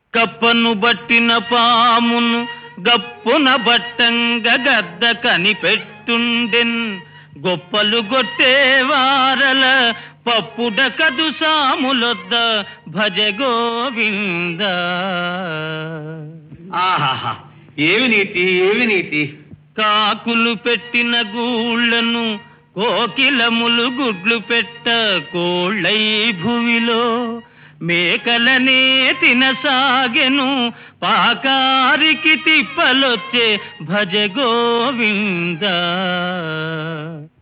కప్పను బట్టిన పామును గప్పున బట్టంగ గద్ద కనిపెట్టుండెన్ గొప్పలు గొట్టేవారల పప్పుడ కదు సాములొద్ద భజ గోవింద ఆహాహా ఏమి నీతి ఏమి నీతి కాకులు పెట్టిన గూళ్ళను కోకిలములు గుడ్లు పెట్ట కోళ్ళై భువిలో మేకలనే తినసాగెను పాకారికి తిప్పలొచ్చే భజ గోవింద